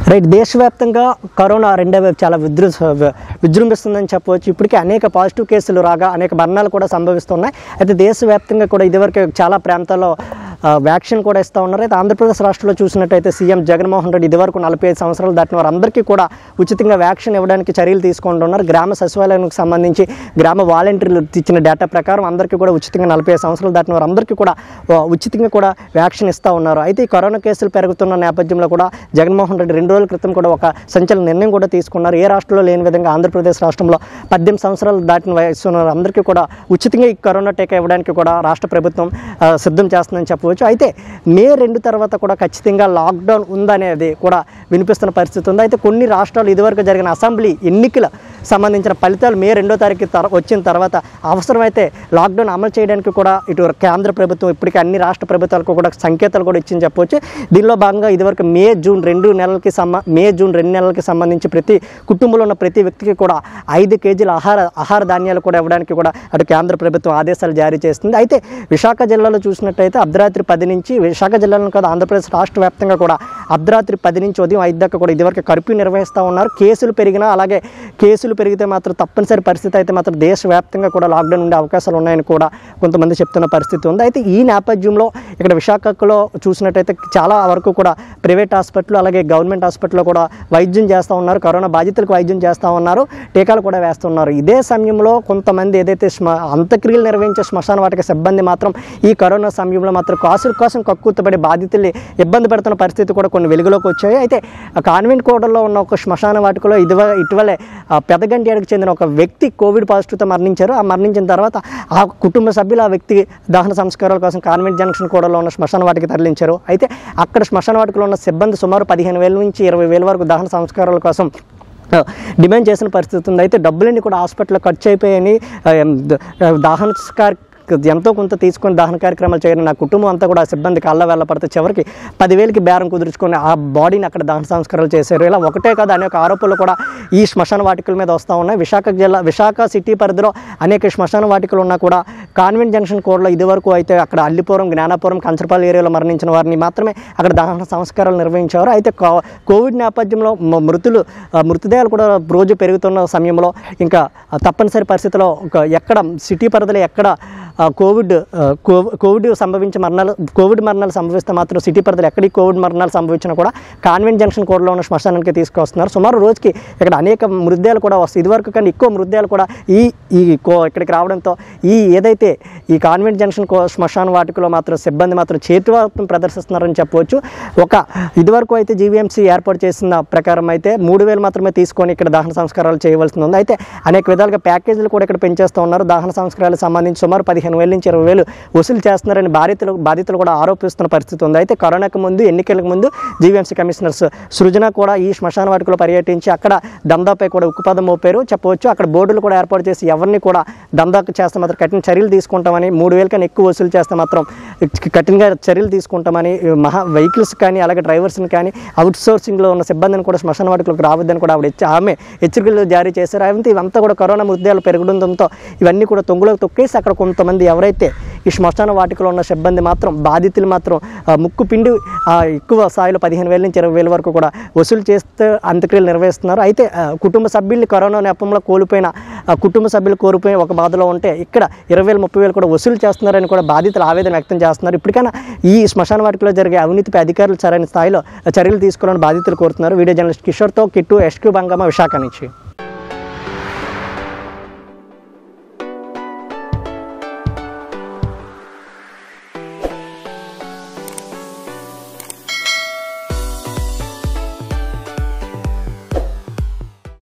right దేశవ్యాప్తంగా corona రెండో wave చాలా విజృ విజృంభిస్తుందని చెప్పవచ్చు ఇప్పటికే అనేక పాజిటివ్ కేసులు రాగా అనేక మరణాలు కూడా సంభవిస్తున్నాయి అయితే దేశవ్యాప్తంగా కూడా ఇదివరకు చాలా ప్రాంతాల్లో ఆ, వ్యాక్సిన్ కూడా ఇస్తూ ఉన్నారు అయితే ఆంధ్రప్రదేశ్ రాష్ట్రంలో చూసినట్టయితే సీఎం జగన్మోహన్ రెడ్డి ఇదివరకు నలభై ఐదు సంవత్సరాలు దాటిన వారందరికీ కూడా ఉచితంగా వ్యాక్సిన్ ఇవ్వడానికి చర్యలు తీసుకుంటున్నారు గ్రామ సచివాలయానికి సంబంధించి గ్రామ వాలంటీర్లు ఇచ్చిన డేటా ప్రకారం అందరికీ కూడా ఉచితంగా నలభై ఐదు సంవత్సరాలు దాటిన వారందరికీ కూడా ఆ, ఉచితంగా కూడా వ్యాక్సిన్ ఇస్తూ ఉన్నారు అయితే ఈ కరోనా కేసులు పెరుగుతున్న నేపథ్యంలో కూడా జగన్మోహన్ రెడ్డి రెండు రోజుల క్రితం కూడా ఒక సంచలన నిర్ణయం కూడా తీసుకున్నారు ఏ రాష్ట్రంలో లేని విధంగా ఆంధ్రప్రదేశ్ రాష్ట్రంలో పద్దెనిమిది సంవత్సరాలు దాటిన వయసు ఉన్న అందరికీ కూడా ఉచితంగా ఈ కరోనా టీకా ఇవ్వడానికి కూడా రాష్ట్ర ప్రభుత్వం ఆ, సిద్ధం చేస్తుందని చెప్పవచ్చు అయితే మే రెండు తర్వాత కూడా ఖచ్చితంగా లాక్డౌన్ ఉందనేది కూడా వినిపిస్తున్న పరిస్థితి ఉంది అయితే కొన్ని రాష్ట్రాలు ఇదివరకు జరిగిన అసెంబ్లీ ఎన్నికల సంబంధించిన ఫలితాలు మే రెండో తారీఖు తర వచ్చిన తర్వాత అవసరమైతే లాక్డౌన్ అమలు చేయడానికి కూడా ఇటు కేంద్ర ప్రభుత్వం ఇప్పటికే అన్ని రాష్ట్ర ప్రభుత్వాలకు కూడా సంకేతాలు కూడా ఇచ్చింది చెప్పవచ్చు దీనిలో భాగంగా ఇదివరకు మే జూన్ రెండు నెలలకి సంబ మే జూన్ రెండు నెలలకి సంబంధించి ప్రతి కుటుంబంలో ఉన్న ప్రతి వ్యక్తికి కూడా ఐదు కేజీల ఆహార ఆహార ధాన్యాలు కూడా ఇవ్వడానికి కూడా అటు కేంద్ర ప్రభుత్వం ఆదేశాలు జారీ చేస్తుంది అయితే విశాఖ జిల్లాలో చూసినట్టయితే అర్ధరాత్రి పది నుంచి విశాఖ జిల్లాలో కాదు ఆంధ్రప్రదేశ్ రాష్ట్ర వ్యాప్తంగా కూడా అర్ధరాత్రి పది నుంచి ఉదయం ఐదు దాకా కూడా ఇదివరకు కర్ఫ్యూ నిర్వహిస్తూ ఉన్నారు కేసులు పెరిగినా అలాగే కేసులు పెరిగితే మాత్రం తప్పనిసరి పరిస్థితి అయితే మాత్రం దేశవ్యాప్తంగా కూడా లాక్డౌన్ ఉండే అవకాశాలు ఉన్నాయని కూడా కొంతమంది చెప్తున్న పరిస్థితి ఉంది అయితే ఈ నేపథ్యంలో ఇక్కడ విశాఖలో చూసినట్టయితే చాలా వరకు కూడా ప్రైవేట్ హాస్పిటల్ అలాగే గవర్నమెంట్ హాస్పిటల్లో కూడా వైద్యం చేస్తూ ఉన్నారు కరోనా బాధితులకు వైద్యం చేస్తూ ఉన్నారు టీకాలు కూడా వేస్తున్నారు ఇదే సమయంలో కొంతమంది ఏదైతే శ్మ అంత్యక్రియలు నిర్వహించే శ్మశాన వాటిక సిబ్బంది మాత్రం ఈ కరోనా సమయంలో మాత్రం కాసుల కోసం కక్కుర్తపడి బాధితుల్ని ఇబ్బంది పెడుతున్న పరిస్థితి కూడా కొన్ని వెలుగులోకి వచ్చాయి అయితే ఆ కాన్వెంట్ కోటల్లో ఉన్న ఒక శ్మశాన వాటికలో ఇదివ ఇటీవలే ఆ పెదగంటియాడికి చెందిన ఒక వ్యక్తి కోవిడ్ పాజిటివ్తో మరణించారు ఆ మరణించిన తర్వాత ఆ కుటుంబ సభ్యులు ఆ వ్యక్తి దహన సంస్కారాల కోసం కాన్వెంట్ జంక్షన్ కోడలో ఉన్న శ్మశాన వాటికి తరలించారు అయితే అక్కడ శ్మశాన వాటికలో ఉన్న సిబ్బంది సుమారు పదిహేను వేల నుంచి ఇరవై వేల వరకు దహన సంస్కారాల కోసం ఆ, డిమాండ్ చేసిన పరిస్థితి ఉంది అయితే డబ్బులన్నీ కూడా హాస్పిటల్లో ఖర్చు అయిపోయాయని ఆ, ఎం, ద- ఆ, దహన సంస్కార ఎంతో కొంత తీసుకొని దహన కార్యక్రమాలు చేయడం నా కుటుంబం అంతా కూడా ఆ సిబ్బంది కళ్ళ వెళ్ళపడితే చివరికి పదివేలకి బేరం కుదుర్చుకొని ఆ బాడీని అక్కడ దహన సంస్కారాలు చేశారు ఇలా ఒకటే కాదు అనేక ఆరోపణలు కూడా ఈ శ్మశాన వాటికల మీద వస్తూ ఉన్నాయి విశాఖ జిల్లా విశాఖ సిటీ పరిధిలో అనేక శ్మశాన వాటికలు ఉన్నా కూడా కాన్వెంట్ జంక్షన్ కోడ్లో ఇదివరకు అయితే అక్కడ అల్లిపురం జ్ఞానాపురం కంచరపల్లి ఏరియాలో మరణించిన వారిని మాత్రమే అక్కడ దహన సంస్కారాలు నిర్వహించారు అయితే కో- కోవిడ్ నేపథ్యంలో మ- మృతులు ఆ, మృతదేహాలు కూడా రోజు పెరుగుతున్న సమయంలో ఇంకా ఆ, తప్పనిసరి పరిస్థితిలో ఒక ఎక్కడ సిటీ పరిధిలో ఎక్కడ ఆ, కోవిడ్ ఆ, కో- కోవిడ్ సంభవించే మరణాలు కోవిడ్ మరణాలు సంభవిస్తే మాత్రం సిటీ పరిధిలో ఎక్కడికి కోవిడ్ మరణాలు సంభవించినా కూడా కాన్వెంట్ జంక్షన్ కోడ్లో ఉన్న శ్మశానానికి తీసుకొస్తున్నారు సుమారు రోజుకి ఇక్కడ అనేక మృతదేహాలు కూడా వస్తాయి ఇదివరకు కానీ ఎక్కువ మృతదేహాలు కూడా ఈ ఈ కో ఇక్కడికి రావడంతో ఈ ఏదైతే ఈ కాన్వెంట్ జంక్షన్ కో శ్మశాన వాటికలో మాత్రం సిబ్బంది మాత్రం చేతివాతం ప్రదర్శిస్తున్నారని చెప్పవచ్చు ఒక ఇదివరకు అయితే జీవీఎంసీ ఏర్పాటు చేసిన ప్రకారం అయితే మూడు వేలు మాత్రమే తీసుకొని ఇక్కడ దహన సంస్కారాలు చేయవలసి ఉంది అయితే అనేక విధాలుగా ప్యాకేజీలు కూడా ఇక్కడ పెంచేస్తూ ఉన్నారు దహన సంస్కారాలకు సంబంధించి సుమారు పదిహేను వేల నుంచి ఇరవై వేలు వసూలు చేస్తున్నారని బాధితులు బాధితులు కూడా ఆరోపిస్తున్న పరిస్థితి ఉంది అయితే కరోనాకు ముందు ఎన్నికలకు ముందు జీవీఎంసీ కమిషనర్స్ సృజన కూడా ఈ శ్మశాన వాటికలో పర్యటించి అక్కడ దందాపై కూడా ఉక్కుపదం మోపారు చెప్పవచ్చు అక్కడ బోర్డులు కూడా ఏర్పాటు చేసి ఎవరిని కూడా దందాకు చేస్తే మాత్రం కఠిన చర్యలు తీసుకుంటామని మూడు వేల కన్నా ఎక్కువ వసూలు చేస్తే మాత్రం కఠినంగా చర్యలు తీసుకుంటామని మహా వెహికల్స్ కానీ అలాగే డ్రైవర్స్ని కానీ అవుట్ సోర్సింగ్లో ఉన్న సిబ్బందిని కూడా శ్మశాన వాటికలకు రావద్దని కూడా ఆవిడ హెచ్చ- ఆమె హెచ్చరికలు జారీ చేశారు అయితే ఇవంతా కూడా కరోనా మృతదేహాలు పెరగడంతో ఇవన్నీ కూడా తొంగులోకి తొక్కేసి అక్కడ కొంతమంది ఎవరైతే ఈ శ్మశాన వాటికలో ఉన్న సిబ్బంది మాత్రం బాధితులు మాత్రం ఆ, ముక్కు పిండి ఆ, ఎక్కువ స్థాయిలో పదిహేను వేల నుంచి ఇరవై వేల వరకు కూడా వసూలు చేస్తే అంత్యక్రియలు నిర్వహిస్తున్నారు అయితే ఆ, కుటుంబ సభ్యుల్ని కరోనా నెపంలో కోల్పోయిన ఆ, కుటుంబ సభ్యులు కోల్పోయి ఒక బాధలో ఉంటే ఇక్కడ ఇరవై వేలు ముప్పై వేలు కూడా వసూలు చేస్తున్నారని కూడా బాధితులు ఆవేదన వ్యక్తం చేస్తున్నారు ఇప్పటికైనా ఈ శ్మశాన వాటికలో జరిగే అవినీతిపై అధికారులు సరైన స్థాయిలో చర్యలు తీసుకోవాలని బాధితులు కోరుతున్నారు వీడియో జర్నలిస్ట్ కిషోర్తో కిట్టు ఎస్క్యూ బంగమ్మ విశాఖ నుంచి